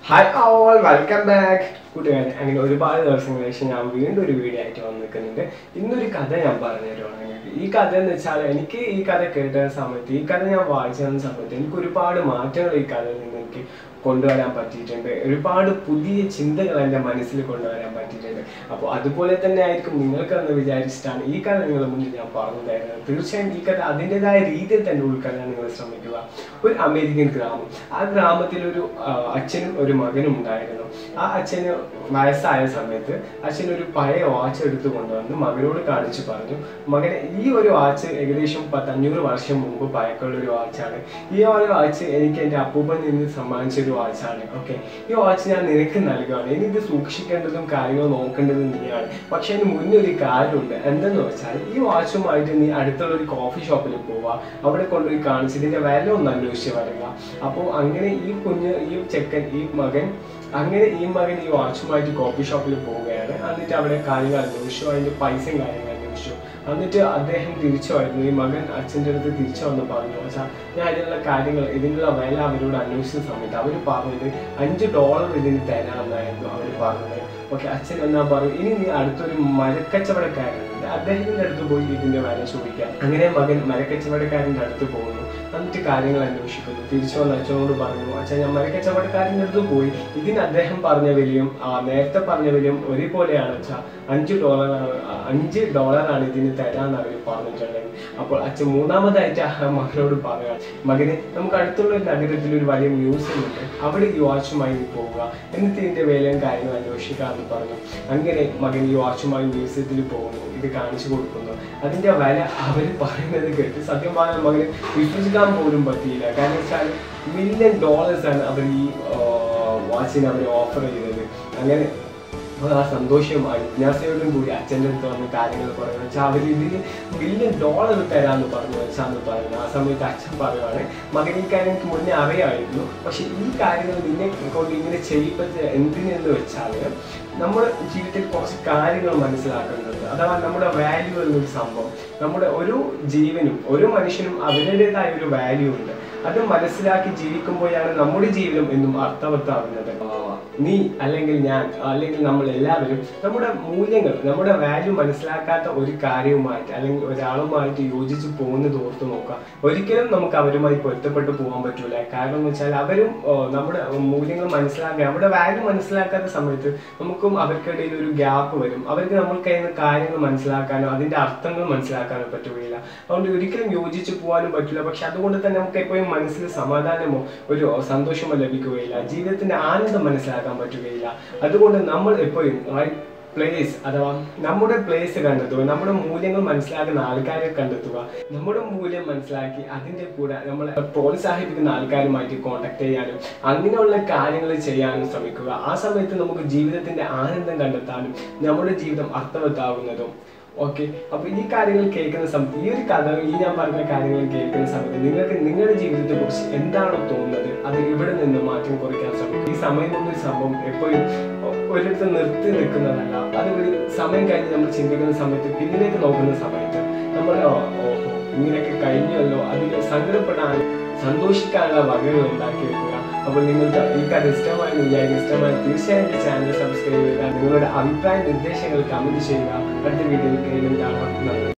hi all welcome back കൂട്ടുകാരെ അങ്ങനെ ഒരുപാട് ദിവസങ്ങൾക്ക് ശേഷം ഞാൻ വീണ്ടും ഒരു വീഡിയോ ആയിട്ട് വന്ന് നിൽക്കുന്നുണ്ട് ഇന്നൊരു കഥ ഞാൻ പറഞ്ഞു തരുവാണ് നിങ്ങൾക്ക് ഈ കഥ എന്ന് വെച്ചാൽ എനിക്ക് ഈ കഥ കേട്ട സമയത്ത് ഈ കഥ ഞാൻ വായിച്ചു തന്ന സമയത്ത് എനിക്ക് ഒരുപാട് മാറ്റങ്ങൾ ഈ കഥയിൽ നിന്ന് എനിക്ക് കൊണ്ടുവരാൻ പറ്റിയിട്ടുണ്ട് ഒരുപാട് പുതിയ ചിന്തകൾ എൻ്റെ മനസ്സിൽ കൊണ്ടുവരാൻ പറ്റിയിട്ടുണ്ട് അപ്പോൾ അതുപോലെ തന്നെ ആയിരിക്കും നിങ്ങൾക്കെന്ന് വിചാരിച്ചിട്ടാണ് ഈ കഥ നിങ്ങളുടെ മുന്നിൽ ഞാൻ പറഞ്ഞു തരുന്നത് തീർച്ചയായും ഈ കഥ അതിൻ്റെതായ രീതിയിൽ തന്നെ ഉൾക്കൊള്ളാൻ നിങ്ങൾ ശ്രമിക്കുക ഒരു അമേരിക്കൻ ഗ്രാമം ആ ഗ്രാമത്തിൽ ഒരു ആ, അച്ഛനും ഒരു മകനും ഉണ്ടായിരുന്നു ആ അച്ഛന് വയസ്സായ സമയത്ത് അച്ഛൻ ഒരു പഴയ വാച്ച് എടുത്തു കൊണ്ടുവന്ന് മകനോട് കാണിച്ചു പറഞ്ഞു മകനെ ഈ ഒരു വാച്ച് ഏകദേശം പത്തഞ്ഞൂറ് വർഷം മുമ്പ് പഴക്കമുള്ള ഒരു വാച്ചാണ് ഈ ഒരു വാച്ച് എനിക്ക് എൻ്റെ അപ്പൂപ്പൻ നിന്ന് സമ്മാനിച്ച ഒരു വാച്ചാണ് ഓക്കെ ഈ വാച്ച് ഞാൻ നിനക്ക് നൽകുകയാണ് ഇനി ഇത് സൂക്ഷിക്കേണ്ടതും കാര്യങ്ങൾ നോക്കേണ്ടതും നീയാണ് പക്ഷെ അതിന് മുന്നേ ഒരു കാര്യമുണ്ട് എന്തെന്ന് വെച്ചാൽ ഈ വാച്ചുമായിട്ട് നീ അടുത്തുള്ള ഒരു കോഫി ഷോപ്പിൽ പോവുക അവിടെ കൊണ്ടുപോയി കാണിച്ച് ഇതിന്റെ വില ഒന്ന് അന്വേഷിച്ച് വരിക അപ്പോൾ അങ്ങനെ ഈ കുഞ്ഞ് ഈ ചെക്കൻ ഈ മകൻ അങ്ങനെ ഈ മകൻ ഈ വാച്ചുമായിട്ട് കോഫി ഷോപ്പിൽ പോവുകയാണ് എന്നിട്ട് അവിടെ കാര്യങ്ങൾ അന്വേഷിച്ചു അതിന്റെ പൈസയും കാര്യങ്ങൾ അന്വേഷിച്ചു എന്നിട്ട് അദ്ദേഹം തിരിച്ചു വരുന്നു ഈ മകൻ അച്ഛൻ്റെ അടുത്ത് തിരിച്ചു വന്ന് പറഞ്ഞു വെച്ചാൽ ഞാൻ അതിനുള്ള കാര്യങ്ങൾ ഇതിനുള്ള വില അവരോട് അന്വേഷിച്ച സമയത്ത് അവർ പറഞ്ഞത് അഞ്ച് ഡോളർ ഇതിന് തരാമെന്നായിരുന്നു അവർ പറഞ്ഞത് ഓക്കെ അച്ഛൻ എന്നാ പറയും ഇനി നീ അടുത്തൊരു മരക്കച്ചവടക്കാരനുണ്ട് അദ്ദേഹത്തിന്റെ അടുത്ത് പോയി ഇതിന്റെ വില ചോദിക്കാം അങ്ങനെ മകൻ മരക്കച്ചവടക്കാരന്റെ അടുത്ത് പോകുന്നു എന്നിട്ട് കാര്യങ്ങൾ അന്വേഷിക്കുന്നു തിരിച്ചു വന്ന് അച്ഛനോട് പറഞ്ഞു അച്ഛൻ ഞാൻ മരക്കച്ചവടക്കാരൻ്റെ അടുത്ത് പോയി ഇതിന് അദ്ദേഹം പറഞ്ഞ വിലയും ആ, നേരത്തെ പറഞ്ഞ വിലയും ഒരേപോലെയാണ് വെച്ചാൽ അഞ്ച് ഡോളർ അഞ്ച് ഡോളറാണ് ഇതിന് തരാന്ന് അവർ പറഞ്ഞിട്ടുണ്ടെങ്കിൽ അപ്പോൾ അച്ഛൻ മൂന്നാമതായിട്ട് ആ മകനോട് പറയുക മകനെ നമുക്ക് അടുത്തുള്ള ഒരു നഗരത്തിൽ ഒരു വലിയ മ്യൂസിയം ഉണ്ട് അവിടെ ഈ വാച്ചുമായി നീ പോവുക എന്നിട്ട് ഇതിന്റെ വിലയും കാര്യങ്ങളും അന്വേഷിക്കാമെന്ന് പറഞ്ഞു അങ്ങനെ മകൻ ഈ വാച്ചുമായി മ്യൂസിയത്തിൽ പോകുന്നു ഇത് കാണിച്ചു കൊടുക്കുന്നു അതിന്റെ വില അവർ പറയുന്നത് കേട്ട് സത്യം പറഞ്ഞാൽ മകന് വിശ്വസിക്കാൻ പോലും പറ്റിയില്ല കാരണം വെച്ചാൽ മില്യൺ ഡോളേഴ്സ് ആണ് അവർ ഈ വാച്ചിന് അവർ ഓഫർ ചെയ്തത് അങ്ങനെ അപ്പോൾ ആ സന്തോഷവും അജ്ഞാസയോടും കൂടി അച്ഛൻ്റെ അടുത്ത് വന്ന് കാര്യങ്ങൾ പറയുന്നത് വെച്ചാൽ അവർ ഇതിന് മില്യൺ ഡോളർ തരാമെന്ന് പറഞ്ഞു വെച്ചാന്ന് പറഞ്ഞു ആ സമയത്ത് അച്ഛൻ പറയുവാണ് മകൻ ഈ കാര്യം എനിക്ക് മുന്നേ അറിയാമായിരുന്നു പക്ഷെ ഈ കാര്യങ്ങൾ നിന്നെ കൊണ്ട് ഇങ്ങനെ ചെയ്യിപ്പറ്റ എന്തിനെന്ന് വെച്ചാൽ നമ്മുടെ ജീവിതത്തിൽ കുറച്ച് കാര്യങ്ങൾ മനസ്സിലാക്കേണ്ടത് അഥവാ നമ്മുടെ വാല്യൂ എന്നൊരു സംഭവം നമ്മുടെ ഒരു ജീവനും ഒരു മനുഷ്യനും അവരുടേതായ ഒരു വാല്യൂ ഉണ്ട് അത് മനസ്സിലാക്കി ജീവിക്കുമ്പോഴാണ് നമ്മുടെ ജീവിതം എന്നും അർത്ഥവത്താവുന്നത് ആ, നീ അല്ലെങ്കിൽ ഞാൻ അല്ലെങ്കിൽ നമ്മൾ എല്ലാവരും നമ്മുടെ മൂല്യങ്ങൾ നമ്മുടെ വാല്യൂ മനസ്സിലാക്കാത്ത ഒരു കാര്യവുമായിട്ട് അല്ലെങ്കിൽ ഒരാളുമായിട്ട് യോജിച്ച് പോകുന്നത് ഓർത്ത് നോക്കുക ഒരിക്കലും നമുക്ക് അവരുമായി പൊരുത്തപ്പെട്ട് പോകാൻ പറ്റൂല കാരണം എന്ന് വെച്ചാൽ അവരും ആ, നമ്മുടെ മൂല്യങ്ങൾ മനസ്സിലാക്കുക നമ്മുടെ വാല്യൂ മനസ്സിലാക്കാത്ത സമയത്ത് നമുക്കും അവർക്കിടയിൽ ഒരു ഗ്യാപ്പ് വരും അവർക്ക് നമ്മൾക്ക് അതിന് കാര്യങ്ങൾ മനസ്സിലാക്കാനോ അതിന്റെ അർത്ഥങ്ങൾ മനസ്സിലാക്കാനോ പറ്റുകയില്ല അതുകൊണ്ട് ഒരിക്കലും യോജിച്ച് പോകാനും പറ്റില്ല പക്ഷെ അതുകൊണ്ട് തന്നെ നമുക്ക് എപ്പോഴും മനസ്സിൽ സമാധാനമോ ഒരു സന്തോഷമോ ലഭിക്കുകയില്ല ജീവിതത്തിന്റെ ആനന്ദം മനസ്സിലാക്കാൻ പറ്റുകയില്ല അതുകൊണ്ട് നമ്മൾ എപ്പോഴും റൈറ്റ് പ്ലേസ് അഥവാ നമ്മുടെ പ്ലേസ് കണ്ടെത്തുക നമ്മുടെ മൂല്യങ്ങൾ മനസ്സിലാക്കുന്ന ആൾക്കാരെ കണ്ടെത്തുക നമ്മുടെ മൂല്യം മനസ്സിലാക്കി അതിന്റെ കൂടെ നമ്മളെ പ്രോത്സാഹിപ്പിക്കുന്ന ആൾക്കാരുമായിട്ട് കോണ്ടാക്ട് ചെയ്യാനും അങ്ങനെയുള്ള കാര്യങ്ങൾ ചെയ്യാനും ശ്രമിക്കുക ആ സമയത്ത് നമുക്ക് ജീവിതത്തിന്റെ ആനന്ദം കണ്ടെത്താനും നമ്മുടെ ജീവിതം അർത്ഥവത്താകുന്നതും ഓക്കെ അപ്പൊ ഈ കാര്യങ്ങൾ കേൾക്കുന്ന സമയത്ത് ഈ ഒരു കഥ ഈ ഞാൻ പറഞ്ഞ കാര്യങ്ങൾ കേൾക്കുന്ന സമയത്ത് നിങ്ങൾക്ക് നിങ്ങളുടെ ജീവിതത്തെ കുറിച്ച് എന്താണോ തോന്നുന്നത് അത് ഇവിടെ നിന്ന് മാറ്റം കുറയ്ക്കാൻ ശ്രമിക്കും ഈ സമയം എന്നൊരു സംഭവം എപ്പോഴും ഒ- ഒരിടത്ത് നിർത്തി നിൽക്കുന്നതല്ല അത് ഒരു സമയം കഴിഞ്ഞ് നമ്മൾ ചിന്തിക്കുന്ന സമയത്ത് പിന്നിലേക്ക് നോക്കുന്ന സമയത്ത് നമ്മൾ ഓ, ഓഹോ ഇങ്ങനെയൊക്കെ കഴിഞ്ഞല്ലോ അതിൽ സങ്കടപ്പെടാൻ സന്തോഷിക്കാനുള്ള വകകൾ ഉണ്ടാക്കി വെക്കുക അപ്പോൾ നിങ്ങൾക്ക് ഈ കഥ ഇഷ്ടമായി വിചാരിക്കും ഇഷ്ടമായി തീർച്ചയായും ചാനൽ സബ്സ്ക്രൈബ് ചെയ്യുക നിങ്ങളുടെ അഭിപ്രായ നിർദ്ദേശങ്ങൾ കമന്റ് ചെയ്യുക അടുത്ത വീഡിയോയിൽ കാണാം നന്ദി